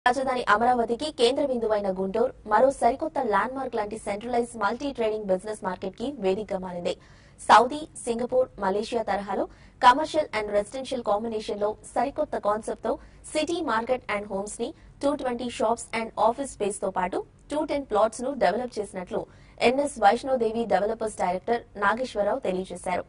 రాజధాని అమరావతికి కేంద్ర బిందువైన గుంటూరు మరో సరికొత్త ల్యాండ్ మార్క్ లాంటి centralise multi trading business market కి వేదికగా మారింది సౌదీ సింగపూర్ మలేషియా తరహాలో కమర్షియల్ అండ్ రెసిడెన్షియల్ కాంబినేషన్ లో సరికొత్త కాన్సెప్ట్ తో సిటీ మార్కెట్ అండ్ హోమ్స్ ని two twenty shops and office space తో పాటు టూ టెన్ ప్లాట్స్ ను డెవలప్ చేసినట్లు NS Vaishnodevi developers director Nageswararao తెలియజేశారు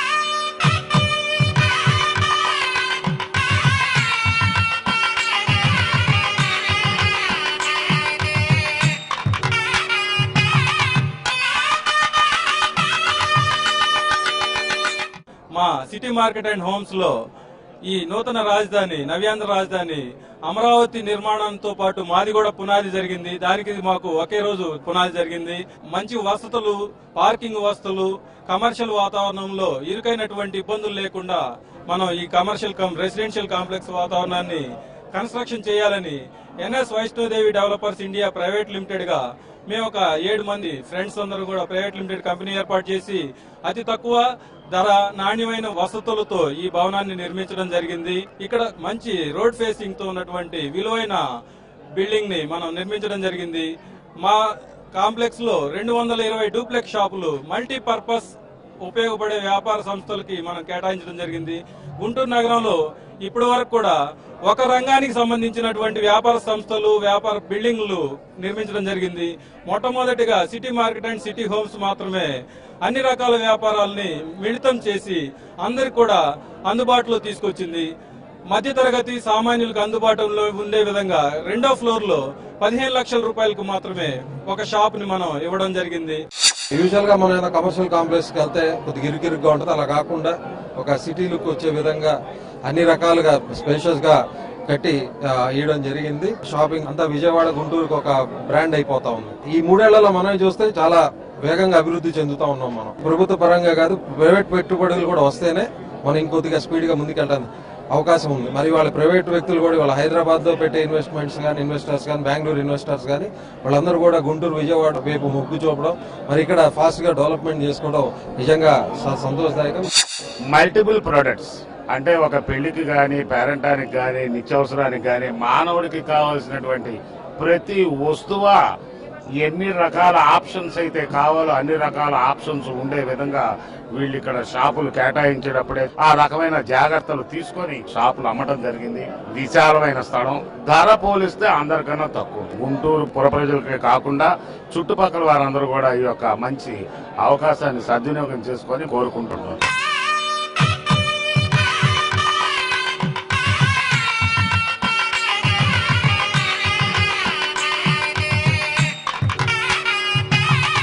మా సిటీ మార్కెట్ అండ్ హోమ్స్ లో ఈ నూతన రాజధాని నవ్యాంధ్ర రాజధాని అమరావతి నిర్మాణంతో పాటు మాది కూడా పునాది జరిగింది దానికి మాకు ఒకే రోజు పునాది జరిగింది మంచి వసతులు పార్కింగ్ వసతులు కమర్షియల్ వాతావరణంలో ఇరుకైనటువంటి ఇబ్బందులు లేకుండా మనం ఈ కమర్షియల్ కం రెసిడెన్షియల్ కాంప్లెక్స్ వాతావరణాన్ని కన్స్ట్రక్షన్ చేయాలని NS Vaishnodevi developers India private limited గా మేము ఒక ఏడు మంది ఫ్రెండ్స్ అందరూ కూడా ప్రైవేట్ లిమిటెడ్ కంపెనీ ఏర్పాటు చేసి అతి తక్కువ ధర నాణ్యమైన వసతులతో ఈ భవనాన్ని నిర్మించడం జరిగింది ఇక్కడ మంచి రోడ్ ఫేసింగ్ తో ఉన్నటువంటి విలువైన బిల్డింగ్ ని మనం నిర్మించడం జరిగింది మా కాంప్లెక్స్ లో రెండు వందల ఇరవై డూప్లెక్స్ షాపులు మల్టీపర్పస్ ఉపయోగపడే వ్యాపార సంస్థలకి మనం కేటాయించడం జరిగింది గుంటూరు నగరంలో ఇప్పటి వరకు కూడా ఒక రంగానికి సంబంధించినటువంటి వ్యాపార సంస్థలు వ్యాపార బిల్డింగ్లు నిర్మించడం జరిగింది మొట్టమొదటిగా city market and city homes మాత్రమే అన్ని రకాల వ్యాపారాలని మిళితం చేసి అందరికి కూడా అందుబాటులో తీసుకొచ్చింది మధ్యతరగతి సామాన్యులకు అందుబాటులో ఉండే విధంగా రెండో ఫ్లోర్ లో పదిహేను లక్షల రూపాయలకు మాత్రమే ఒక షాప్ ని మనం ఇవ్వడం జరిగింది యూజువల్ గా మనం ఏదైనా కమర్షియల్ కాంప్లెక్స్ కి వెళ్తే కొద్దిగా ఇరుకిరుగ్గా ఉంటుంది అలా కాకుండా ఒక సిటీ లుక్ వచ్చే విధంగా అన్ని రకాలుగా స్పేషియస్ గా కట్టి ఆ, ఇవ్వడం జరిగింది షాపింగ్ అంతా విజయవాడ గుంటూరుకు ఒక బ్రాండ్ అయిపోతా ఉంది ఈ మూడేళ్లలో మనం చూస్తే చాలా వేగంగా అభివృద్ధి చెందుతా ఉన్నాం మనం ప్రభుత్వ పరంగా కాదు ప్రైవేట్ పెట్టుబడులు కూడా వస్తేనే మనం ఇంకొద్దిగా స్పీడ్ గా ముందుకెళ్ళడానికి అవకాశం ఉంది మరి వాళ్ళ ప్రైవేట్ వ్యక్తులు కూడా వాళ్ళ హైదరాబాద్ లో పెట్టే ఇన్వెస్ట్మెంట్స్ కానీ ఇన్వెస్టర్స్ కానీ బెంగళూరు ఇన్వెస్టర్స్ కానీ వాళ్ళందరూ కూడా గుంటూరు విజయవాడ వైపు మొగ్గు చూపడం మరి ఇక్కడ ఫాస్ట్ గా డెవలప్మెంట్ చేసుకోవడం నిజంగా స- సంతోషదాయకం మల్టిపుల్ ప్రొడక్ట్స్ అంటే ఒక పెళ్లికి కానీ పేరెంటానికి కానీ నిత్యావసరానికి కానీ మానవుడికి కావాల్సినటువంటి ప్రతి వస్తువ ఎన్ని రకాల ఆప్షన్స్ అయితే కావాలో అన్ని రకాల ఆప్షన్స్ ఉండే విధంగా వీళ్ళు ఇక్కడ షాపులు కేటాయించేటప్పుడే ఆ రకమైన జాగ్రత్తలు తీసుకొని షాపులు అమ్మటం జరిగింది విశాలమైన స్థలం ధర పోలిస్తే అందరికన్నా తక్కువ గుంటూరు పుర ప్రజలకే కాకుండా చుట్టుపక్కల వారందరూ కూడా ఈ యొక్క మంచి అవకాశాన్ని సద్వినియోగం చేసుకొని కోరుకుంటున్నారు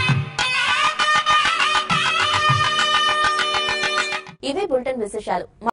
ఇవే బులెటిన్ విశేషాలు